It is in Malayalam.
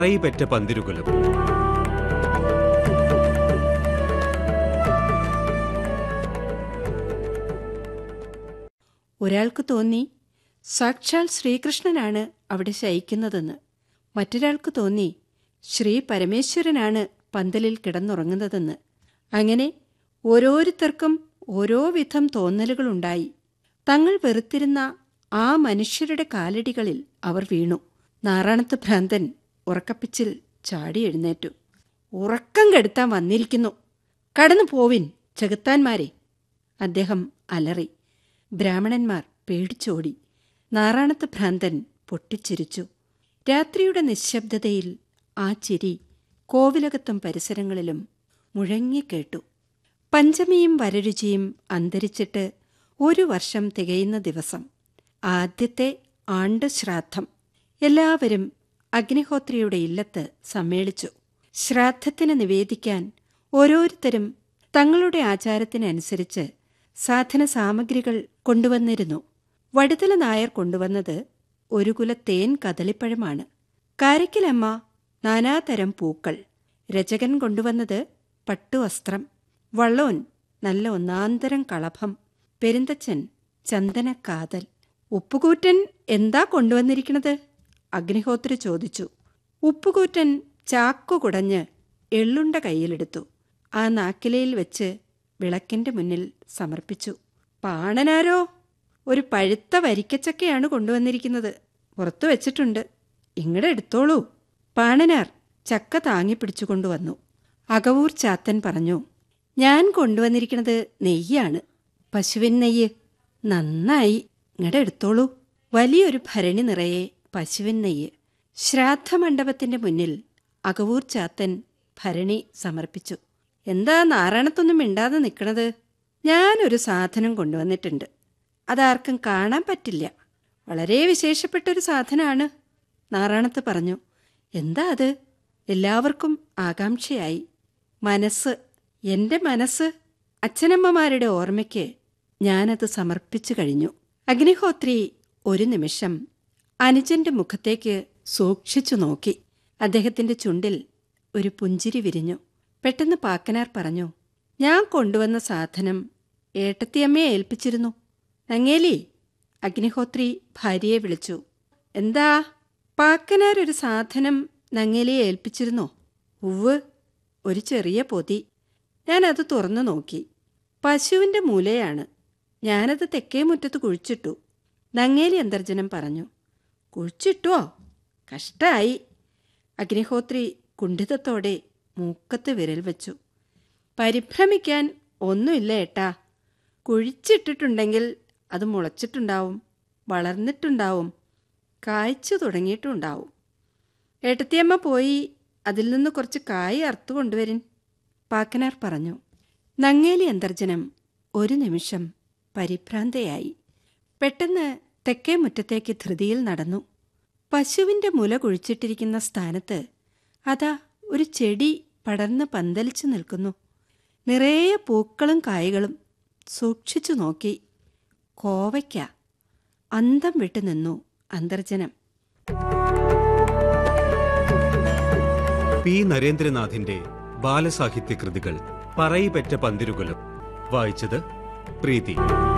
പറയിപെറ്റ പന്തിരുകുലം ഒരാൾക്ക് തോന്നി സാക്ഷാൽ ശ്രീകൃഷ്ണനാണ് അവിടെ ശയിക്കുന്നതെന്ന് മറ്റൊരാൾക്ക് തോന്നി ശ്രീ പരമേശ്വരനാണ് പന്തലിൽ കിടന്നുറങ്ങുന്നതെന്ന് അങ്ങനെ ഓരോരുത്തർക്കും ഓരോ വിധം തോന്നലുകളുണ്ടായി തങ്ങൾ വെറുത്തിരുന്ന ആ മനുഷ്യരുടെ കാലടികളിൽ അവർ വീണു നാറാണത്ത് ഭ്രാന്തൻ ഉറക്കപ്പിച്ചിൽ ചാടി എഴുന്നേറ്റു ഉറക്കം കെടുത്താൻ വന്നിരിക്കുന്നു കടന്നു പോവിൻ ചെകുത്താന്മാരെ അദ്ദേഹം അലറി ബ്രാഹ്മണന്മാർ പേടിച്ചോടി നാറാണത്ത് ഭ്രാന്തൻ പൊട്ടിച്ചിരിച്ചു രാത്രിയുടെ നിശബ്ദതയിൽ ആ ചിരി കോവിലകത്തും പരിസരങ്ങളിലും മുഴങ്ങിക്കേട്ടു പഞ്ചമിയും വരരുചിയും അന്തരിച്ചിട്ട് ഒരു വർഷം തികയുന്ന ദിവസം ആദ്യത്തെ ആണ്ട് ശ്രാദ്ധം എല്ലാവരും അഗ്നിഹോത്രിയുടെ ഇല്ലത്ത് സമ്മേളിച്ചു ശ്രാദ്ധത്തിന് നിവേദിക്കാൻ ഓരോരുത്തരും തങ്ങളുടെ ആചാരത്തിനനുസരിച്ച് സാധന സാമഗ്രികൾ കൊണ്ടുവന്നിരുന്നു വടുതല നായർ കൊണ്ടുവന്നത് ഒരു കുല തേൻ കദളിപ്പഴമാണ് കാരയ്ക്കലമ്മ നാനാതരം പൂക്കൾ രചകൻ കൊണ്ടുവന്നത് പട്ടുവസ്ത്രം വള്ളോൻ നല്ല ഒന്നാന്തരം കളഭം പെരുന്തച്ചൻ ചന്ദനക്കാതൽ ഉപ്പുകൂറ്റൻ എന്താ കൊണ്ടുവന്നിരിക്കുന്നത് അഗ്നിഹോത്രി ചോദിച്ചു ഉപ്പുകൂറ്റൻ ചാക്കു കുടഞ്ഞ് എള്ളുണ്ട കയ്യിലെടുത്തു ആ നാക്കിലയിൽ വെച്ച് വിളക്കിന്റെ മുന്നിൽ സമർപ്പിച്ചു പാണനാരോ ഒരു പഴുത്ത വരിക്കച്ചക്കയാണ് കൊണ്ടുവന്നിരിക്കുന്നത് പുറത്തു വെച്ചിട്ടുണ്ട് ഇങ്ങടെ എടുത്തോളൂ പാണനാർ ചക്ക താങ്ങിപ്പിടിച്ചു കൊണ്ടുവന്നു അകവൂർ ചാത്തൻ പറഞ്ഞു ഞാൻ കൊണ്ടുവന്നിരിക്കുന്നത് നെയ്യാണ് പശുവിൻ നെയ്യ് നന്നായി ഇങ്ങടെ എടുത്തോളൂ വലിയൊരു ഭരണി നിറയെ പശുവിൻ നെയ്യ് ശ്രാദ്ധമണ്ഡപത്തിന്റെ മുന്നിൽ അകവൂർ ചാത്തൻ ഭരണി സമർപ്പിച്ചു എന്താ നാരായണത്തൊന്നും മിണ്ടാതെ നിൽക്കണത് ഞാനൊരു സാധനം കൊണ്ടുവന്നിട്ടുണ്ട് അതാർക്കും കാണാൻ പറ്റില്ല വളരെ വിശേഷപ്പെട്ടൊരു സാധനമാണ് നാറാണത്ത് പറഞ്ഞു എന്താ അത് എല്ലാവർക്കും ആകാംക്ഷയായി മനസ്സ് എന്റെ മനസ്സ് അച്ഛനമ്മമാരുടെ ഓർമ്മയ്ക്ക് ഞാനത് സമർപ്പിച്ചു കഴിഞ്ഞു അഗ്നിഹോത്രി ഒരു നിമിഷം അനുജന്റെ മുഖത്തേക്ക് സൂക്ഷിച്ചു നോക്കി അദ്ദേഹത്തിന്റെ ചുണ്ടിൽ ഒരു പുഞ്ചിരി വിരിഞ്ഞു പെട്ടെന്ന് പാക്കനാർ പറഞ്ഞു ഞാൻ കൊണ്ടുവന്ന സാധനം ഏട്ടത്തിയമ്മയെ ഏൽപ്പിച്ചിരുന്നു നങ്ങേലി അഗ്നിഹോത്രി ഭാര്യയെ വിളിച്ചു എന്താ പാക്കനാർ ഒരു സാധനം നങ്ങേലിയെ ഏൽപ്പിച്ചിരുന്നോ ഉവ് ഒരു ചെറിയ പൊതി ഞാനത് തുറന്നു നോക്കി പശുവിന്റെ മൂലയാണ് ഞാനത് തെക്കേ മുറ്റത്ത് കുഴിച്ചിട്ടു നങ്ങേലി അന്തർജനം പറഞ്ഞു കുഴിച്ചിട്ടോ കഷ്ടായി അഗ്നിഹോത്രി കുണ്ഠിതത്തോടെ മൂക്കത്ത് വിരൽ വെച്ചു പരിഭ്രമിക്കാൻ ഒന്നുമില്ല ഏട്ടാ കുഴിച്ചിട്ടിട്ടുണ്ടെങ്കിൽ അത് മുളച്ചിട്ടുണ്ടാവും വളർന്നിട്ടുണ്ടാവും കായ്ച്ചു തുടങ്ങിയിട്ടുണ്ടാവും ഏട്ടത്തിയമ്മ പോയി അതിൽ നിന്ന് കുറച്ച് കായ് അറുത്തു കൊണ്ടുവരിൻ പാക്കനാർ പറഞ്ഞു നങ്ങേലി അന്തർജനം ഒരു നിമിഷം പരിഭ്രാന്തയായി പെട്ടെന്ന് തെക്കേ മുറ്റത്തേക്ക് ധൃതിയിൽ നടന്നു പശുവിന്റെ മുല കുഴിച്ചിട്ടിരിക്കുന്ന സ്ഥാനത്ത് അതാ ഒരു ചെടി പടർന്ന് പന്തലിച്ചു നിൽക്കുന്നു നിറയെ പൂക്കളും കായ്കളും സൂക്ഷിച്ചു നോക്കി കോവയ്ക്ക അന്തം വിട്ടു നിന്നു അന്തർജനം പി നരേന്ദ്രനാഥിന്റെ ബാലസാഹിത്യ കൃതികൾ പറയിപെറ്റ പന്തിരുകുലം വായിച്ചത് പ്രീതി